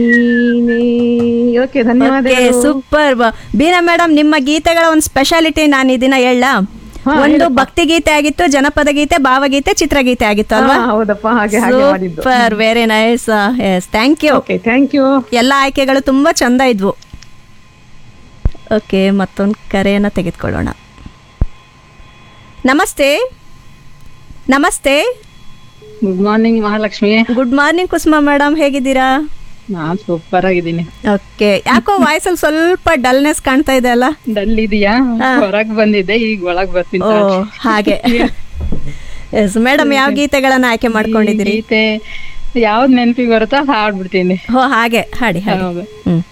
okay ಧನ್ಯವಾದ super Beena madam ನಿಮ್ಮ ಗೀತೆಗಳ ಒಂದು ಸ್ಪೆಷಾಲಿಟಿ ನಾನು ಈ ದಿನ ಹೇಳ ಹಾ, ಒಂದು ಭಕ್ತಿ ಗೀತೆ ಆಗಿತ್ತು ಜನಪದ ಗೀತೆ ಭಾವಗೀತೆ ಚಿತ್ರಗೀತೆ ಆಗಿತ್ತು ಅಲ್ವಾ ಹೌದಪ್ಪ ಹಾಗೆ ಹಾಗೆ ಮಾಡಿದ್ದು super very nice yes thank you okay thank you ಎಲ್ಲ ಆಯ್ಕೆಗಳು ತುಂಬಾ ಚಂದ ಇದ್ವು ಓಕೆ ಮತ್ತೊಂದು ಕರೆಯನ್ನು ತೆಗೆದುಕೊಳ್ಳೋಣ ನಮಸ್ತೆ ನಮಸ್ತೆ good morning Mahalakshmi good morning Kusuma madam ಹೇಗಿದ್ದೀರಾ ನಾನ್ ಸೂಪರ್ ಆಗಿದ್ದೀನಿ ಓಕೆ ಯಾಕೋ ವಾಯ್ಸಲ್ಲಿ ಸ್ವಲ್ಪ ಡಲ್ನೆಸ್ ಕಾಣ್ತಾ ಇದೆ ಅಲ್ಲ ಡಲ್ ಇದೆಯಾ ಹೊರಗ್ ಬಂದಿದ್ದೆ ಈಗ ಒಳಗ್ ಬರ್ತೀನಿ ಓ ಹಾಗೆ ಎಸ್ ಮೇಡಮ್ ಯಾವ ಗೀತೆಗಳನ್ನ ಆಯ್ಕೆ ಮಾಡ್ಕೊಂಡಿದ್ದೀರಿ ಗೀತೆ ಯಾವ್ದ್ ನೆನ್ಪಿಗೆ ಬರುತ್ತೋ ಹಾಡ್ಬಿಡ್ತೀನಿ ಓ ಹಾಗೆ ಹಾಡಿ ಹಾಡಿ ಹೌದು ಹ್ಮ್